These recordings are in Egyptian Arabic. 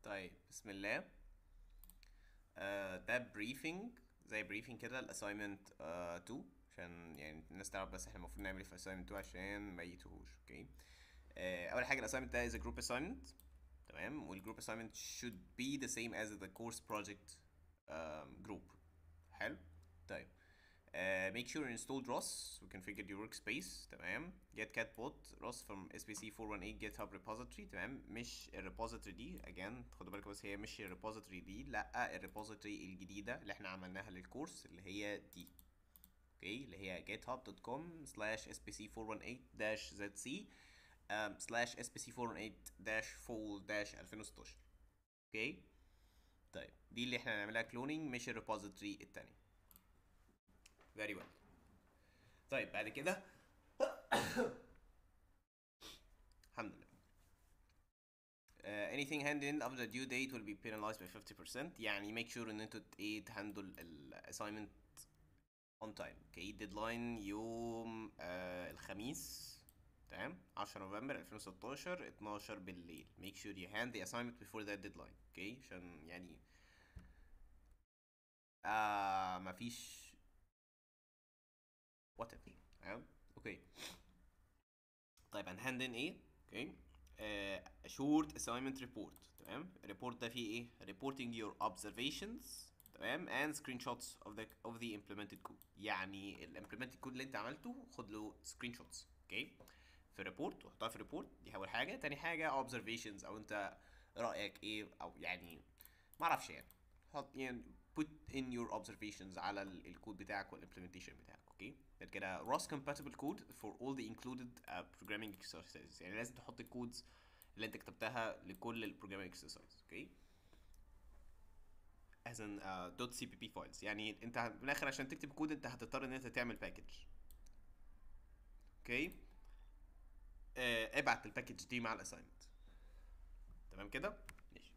طيب بسم الله آه ده بريفنج زي بريفنج كده الاساينمنت 2 عشان يعني الناس تعرف بس احنا المفروض نعمل ايه في اساينمنت 2 عشان ما يتوهوش اوكي آه اول حاجه الاساينمنت ده is a group assignment تمام والجروب assignment should be the same as the course project um, group حلو طيب Uh, make sure you installed ROS وconfigured your workspace تمام get catbot ROS from SPC 418 GitHub repository تمام مش الريبوزيتوري دي again خدوا بالكم بس هي مش الريبوزيتوري دي لا الريبوزيتوري الجديدة اللي احنا عملناها للكورس اللي هي دي اوكي اللي هي github.com slash spc418-zc um, slash spc418-full-2016 اوكي طيب دي اللي احنا هنعملها كلونينج مش الريبوزيتوري التاني very well طيب بعد كده الحمد لله uh, anything handed in after the due date will be penalized by 50% يعني make sure ان انتوا ايه تهندل ال assignment on time اوكي deadline يوم uh, الخميس تمام 10 نوفمبر 2016 12 بالليل make sure you hand the assignment before that deadline اوكي عشان يعني آه مفيش whatever تمام اوكي طيب هنهند ان ايه اوكي a short assignment report تمام الريبورت ده فيه ايه reporting your observations تمام and screenshots of the of the implemented code يعني ال implemented code اللي انت عملته خد له screenshots اوكي في ريبورت وحطها في ريبورت دي اول حاجه تاني حاجه observations او انت رايك ايه او يعني ما اعرفش يعني حط يعني put in your observations على ال- الكود بتاعك والimplementation بتاعك اوكي بعد كده ROS compatible code for all the included uh, programming exercises يعني لازم تحط الكودز اللي انت كتبتها لكل ال programming exercises اوكي as in uh, .cpp files يعني انت في الاخر عشان تكتب كود انت هتضطر ان انت تعمل باكج اوكي آه ابعت الباكج دي مع الاساينمنت تمام كده ماشي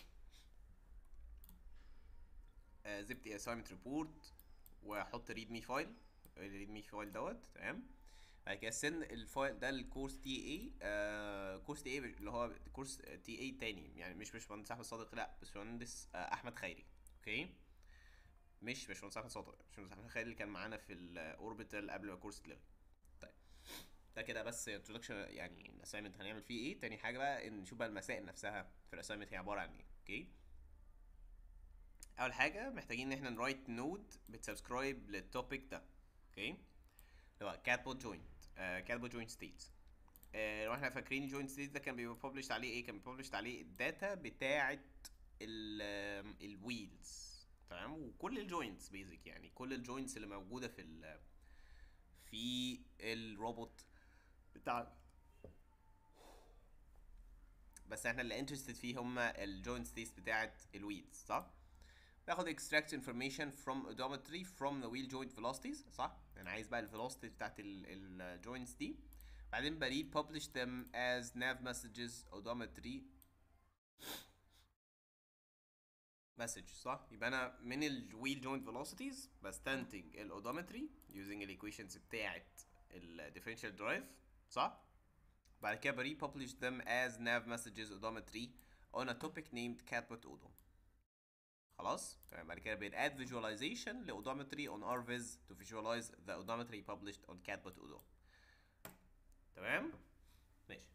زب دي اساينمنت ريبورت واحط ريد مي فايل الريد مي فايل دوت تمام بعد كده سن الفايل ده الكورس تي اي آه كورس تي اي اللي هو كورس تي اي تاني يعني مش باشمهندس احمد صادق لا باشمهندس آه احمد خيري اوكي مش باشمهندس احمد صادق باشمهندس احمد خيري اللي كان معانا في الاوربيتال قبل ما الكورس اتلغي طيب ده كده بس انترودكشن يعني الاساينمنت هنعمل فيه ايه تاني حاجه بقى ان نشوف بقى المسائل نفسها في الاساينمنت هي عباره عن ايه اوكي اول حاجه محتاجين ان احنا نرايت نود بتسبسكرايب للتوبيك ده اوكي اللي هو كاتبوت جوينت كاتبوت جوينت ستيت لو احنا فاكرين جوينت ستيت ده كان بيبقى ببلشت عليه ايه كان ببلشت عليه الداتا بتاعه الويلز تمام وكل الجوينتس بيزك يعني كل الجوينتس اللي موجوده في ال في الروبوت بتاع بس احنا اللي انترستد فيه هما الجوينت ستيتس بتاعه الويلز صح باخد extract information from odometry from the wheel joint velocities صح انا عايز بقى الفيلوسيتي بتاعت الجوينتس دي بعدين بريد publish them as nav messages odometry message صح يبقى انا من الويل جوينت velocities بستنتج الاودومتري using الايكويشنز بتاعت الديفرنشال درايف صح بعد كده بري publish them as nav messages odometry on a topic named catbot odom خلاص تمام بعد كده بن add visualization لاودومتري on RViz to visualize the odometry published on catbot odom تمام ماشي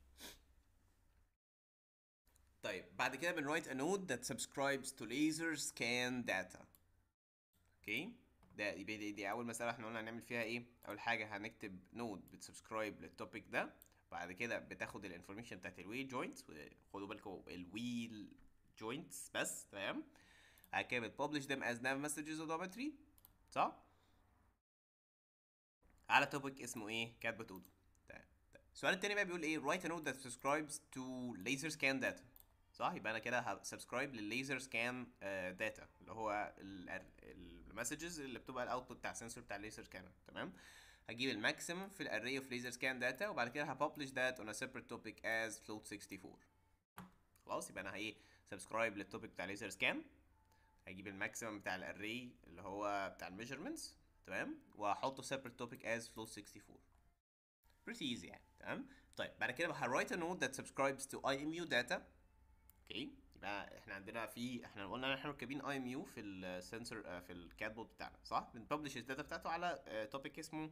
طيب بعد كده بن write a node that subscribes to laser scan data اوكي ده يبقى دي, دي اول مساله احنا قلنا هنعمل فيها ايه اول حاجه هنكتب نود بتسبسكرايب للتوبيك ده بعد كده بتاخد الانفورميشن بتاعت الويل جوينتس وخدوا بالكم الويل جوينتس بس تمام بعد كده بتبلش them as nav messages odometry صح على توبيك اسمه ايه كاتبة اودو تمام تمام. السؤال التاني بقى بيقول ايه write a node that subscribes to laser scan data صح يبقى انا كده هسبسكرايب للليزر سكان داتا اللي هو المسجز اللي بتبقى الاوتبوت بتاع السنسور بتاع الليزر سكانر تمام هجيب الماكسيمم في الاري اوف ليزر سكان داتا وبعد كده هببلش ذات on a separate topic as float 64 خلاص يبقى انا ايه سبسكرايب للتوبيك بتاع ليزر سكان هجيب الماكسيمم بتاع الاري اللي هو بتاع الميجرمنتس تمام وهحطه separate topic as float 64 pretty easy يعني تمام طيب بعد كده هرايت a node that subscribes to IMU data اوكي يبقى احنا عندنا في احنا قلنا ان احنا مركبين اي ام يو في السنسور في الكات بوت بتاعنا صح بنبلش الداتا بتاعته على توبيك اسمه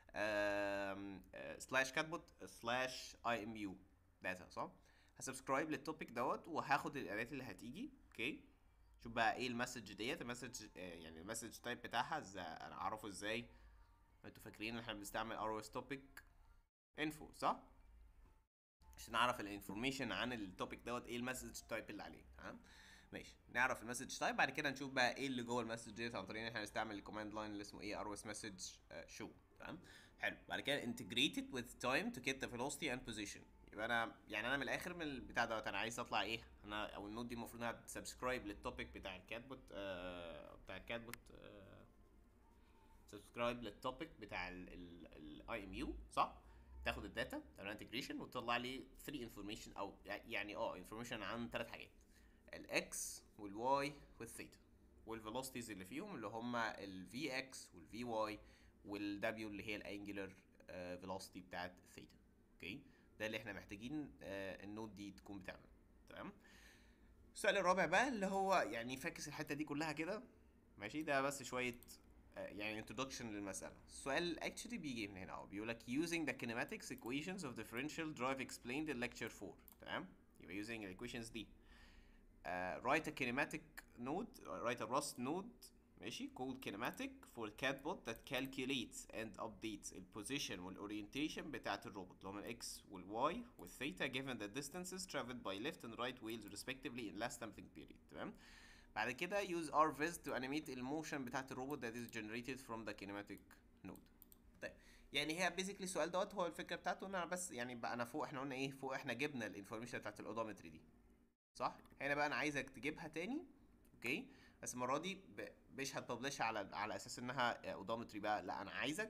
سلاش كات بوت سلاش اي ام يو داتا صح هسبسكرايب للتوبيك دوت وهاخد الاعدادات اللي هتيجي اوكي شوف بقى ايه المسج ديت المسج يعني المسج تايب بتاعها ازاي انا اعرفه ازاي انتوا فاكرين ان احنا بنستعمل ار اس توبيك انفو صح عشان اعرف الانفورميشن عن التوبيك دوت ايه المسج تايب اللي عليه تمام ماشي نعرف المسج تايب بعد كده نشوف بقى ايه اللي جوه المسج ديت عن طريق ان احنا نستعمل الكوماند لاين اللي اسمه ايه ار اس مسج شو تمام حلو بعد كده integrated with time to get the velocity and position يبقى انا يعني انا من الاخر من البتاع دوت انا عايز اطلع ايه انا او النود دي المفروض انها تسبسكرايب للتوبيك بتاع الكات بوت آه بتاع الكات بوت سبسكرايب للتوبيك بتاع الاي ام يو صح تاخد الداتا تعمل انتجريشن وتطلع لي 3 انفورميشن او يعني اه انفورميشن عن ثلاث حاجات الاكس والواي والثيتا والفيلوسيتيز اللي فيهم اللي هم الفي اكس والفي واي والدبليو اللي هي الانجلر فيلوسيتي بتاعت الثيتا اوكي ده اللي احنا محتاجين آه النود دي تكون بتعمل تمام السؤال الرابع بقى اللي هو يعني فاكس الحته دي كلها كده ماشي ده بس شويه يعني introduction للمسألة السؤال actually بيجي من هنا اهو بيقول لك using the kinematics equations of differential drive explained in lecture 4 تمام يبقى using the equations دي uh, write a kinematic node write a Rust node ماشي called kinematic for catbot that calculates and updates ال position وال orientation بتاعت الروبوت اللي هم ال x وال y وال theta given the distances traveled by left and right wheels respectively in last sampling period تمام بعد كده use RViz to animate الموشن بتاعت الروبوت that is generated from the kinematic node طيب يعني هي بيزيكلي السؤال دوت هو الفكره بتاعته ان انا بس يعني بقى انا فوق احنا قلنا ايه فوق احنا جبنا الانفورميشن بتاعت الاودومتري دي صح هنا بقى انا عايزك تجيبها تاني اوكي بس المره دي مش هتبلشها على على اساس انها اودومتري بقى لا انا عايزك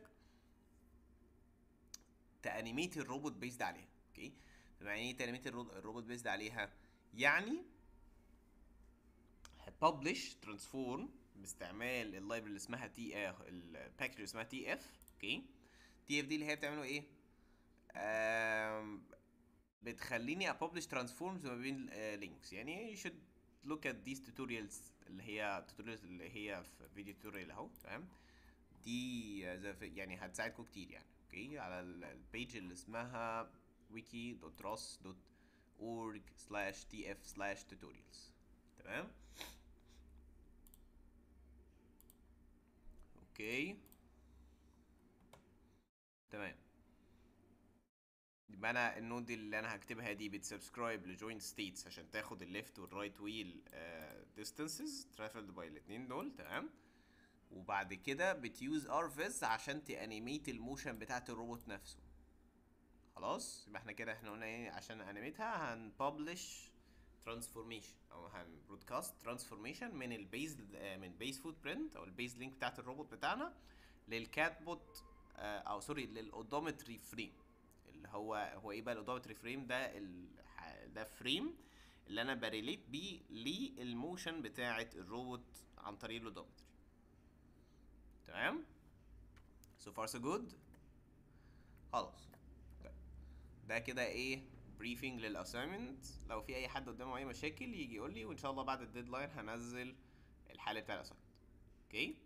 تانيميت الروبوت بيزد عليها اوكي يعني ايه تانيميت الروبوت بيزد عليها يعني هتبلش ترانسفورم باستعمال اللايبرري اللي اسمها تي الباكج اللي اسمها تي اف اوكي تي اف دي اللي هي بتعمله ايه بتخليني ابلش ترانسفورمز ما بين لينكس يعني you should look at these tutorials اللي هي tutorials اللي هي في فيديو توتوريال اهو تمام دي يعني هتساعدكم كتير يعني اوكي على البيج اللي اسمها wiki.ros.org slash tf slash tutorials تمام اوكي تمام يبقى انا النود اللي انا هكتبها دي بتسبسكرايب لجوينت ستيتس عشان تاخد الليفت والرايت ويل ديستانسز ترافلد باي الاتنين دول تمام وبعد كده بتيوز ارفيز عشان تانيميت الموشن بتاعت الروبوت نفسه خلاص يبقى احنا كده احنا قلنا ايه عشان انيميتها هنببلش ترانسفورميشن او هنبرودكاست ترانسفورميشن من البيز من بيز فوت برنت او البيز لينك بتاعت الروبوت بتاعنا للكات بوت او سوري للاودومتري فريم اللي هو هو ايه بقى الاودومتري فريم ده ال... ده فريم اللي انا بريليت بيه للموشن بتاعه الروبوت عن طريق الاودومتري تمام so far so good خلاص طيب. ده كده ايه بريفنج للاساينمنت لو في اي حد قدامه اي مشاكل يجي يقول لي وان شاء الله بعد الديدلاين هنزل الحل بتاع الاساينمنت اوكي